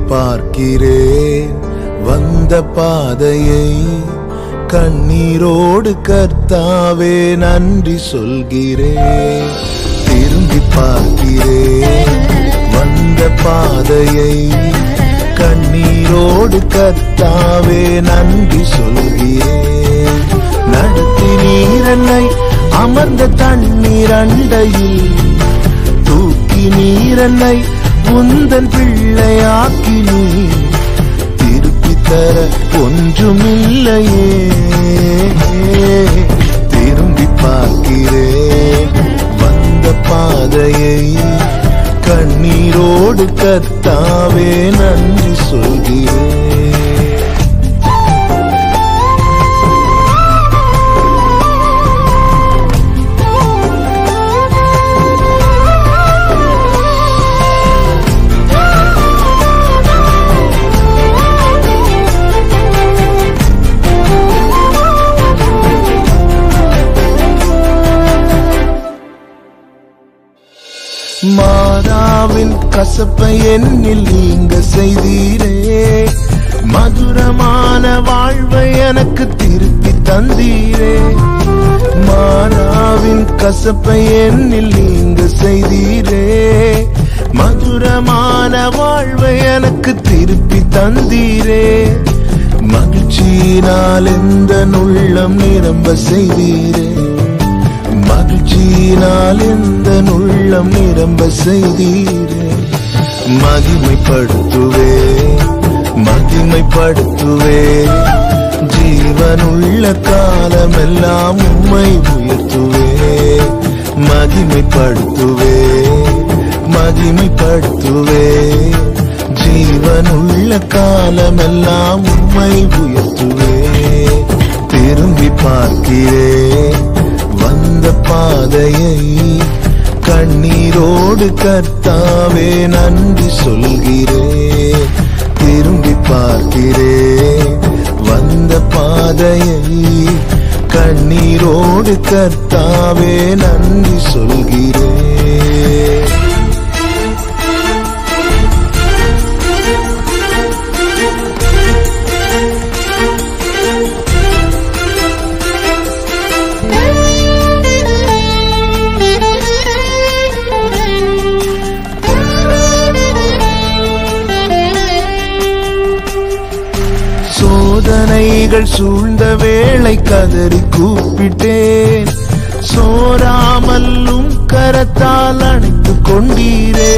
பார்க்கிறேன் வந்த பாதையை கண்ணீரோடு கர்த்தாவே நன்றி சொல்கிறேன் திரும்பி பார்க்கிறேன் வந்த பாதையை கண்ணீரோடு கர்த்தாவே நன்றி சொல்கிறேன் நடத்தி நீரன்னை அமர்ந்த தண்ணீர் அண்டையில் தூக்கி நீரன்னை உந்தன் பிள்ளையாக்கி நீ திருப்பி தர ஒன்றுமில்லையே திரும்பி பார்க்கிறேன் வந்த பாதையை கண்ணீரோடு கர்த்தாவே நன்றி சொல்கிறேன் மாதாவின் கசப்பை என்னில் நீங்க செய்தீரே மதுரமான வாழ்வை எனக்கு திருப்பி தந்தீரே மாதாவின் கசப்பை என்னில் நீங்க செய்தீரே மதுரமான வாழ்வை எனக்கு திருப்பி தந்தீரே மகிழ்ச்சியினால் எந்த நுள்ளம் நிரம்ப செய்தீரே மகிழ்ச்சியினால் எந்த உள்ளம் நிரம்ப செய்தீரே மகிமைப்படுத்துவே மகிமைப்படுத்துவே ஜீவனுள்ள காலமெல்லாம் உம்மை உயர்த்துவே மகிமைப்படுத்துவே மகிமைப்படுத்துவே ஜீவனுள்ள காலமெல்லாம் உம்மை உயர்த்துவே திரும்பி பார்க்கிறேன் வந்த பாதையை கண்ணீரோடு கர்த்தாவே நன்றி சொல்கிறேன் திரும்பி பார்க்கிறேன் வந்த பாதையை கண்ணீரோடு கர்த்தாவே நன்றி சொல்கிறேன் சோதனைகள் சூழ்ந்த வேளை கதறி கூப்பிட்டேன் சோராமல்லும் கரத்தால் அணைத்துக் கொண்டீரே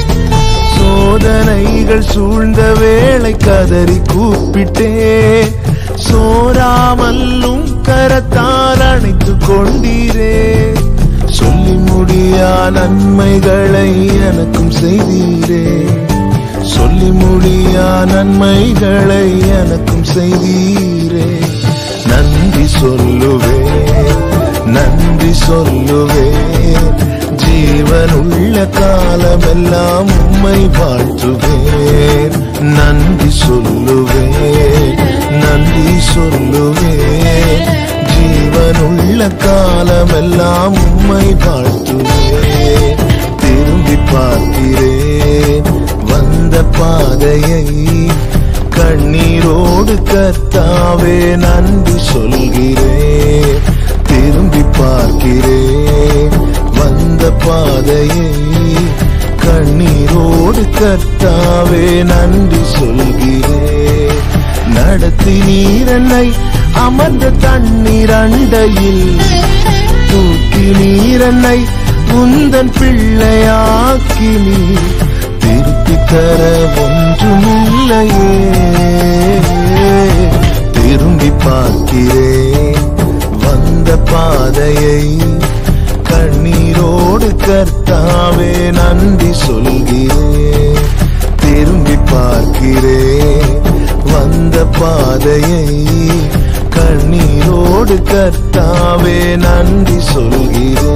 சோதனைகள் சூழ்ந்த வேளை கதறி கூப்பிட்டேன் சோராமல்லும் கரத்தால் அணைத்துக் கொண்டீரே சொல்லி முடியா நன்மைகளை எனக்கும் செய்தீரே சொல்லி முடியா நன்மைகளை எனக்கும் செய்தீரே நன்றி சொல்லுவே நன்றி சொல்லுவே ஜீவனுள்ள காலமெல்லாம் உம்மை வாழ்த்துவேன் நன்றி சொல்லுவே நன்றி சொல்லுவே ஜீவனுள்ள காலமெல்லாம் உம்மை வாழ்த்துவேன் திரும்பி பார்க்கிறேன் வந்த பாதையை கண்ணீரோடு கர்த்தாவே நன்றி சொல்கிறேன் திரும்பி பார்க்கிறேன் வந்த பாதையை கண்ணீரோடு கர்த்தாவே நன்றி சொல்கிறேன் நடத்தி நீரன்னை அமர்ந்த தண்ணீர் அண்டையில் தூக்கி நீரன்னை உந்தன் பிள்ளையாக்கி நீ திருப்பி தர ஒன்றுமில்லையே திரும்பி பார்க்கிறேன் வந்த பாதையை கண்ணீரோடு கர்த்தாவே நன்றி சொல்கிறேன் திரும்பி பார்க்கிறேன் வந்த பாதையை கண்ணீரோடு கர்த்தாவே நன்றி சொல்கிறேன்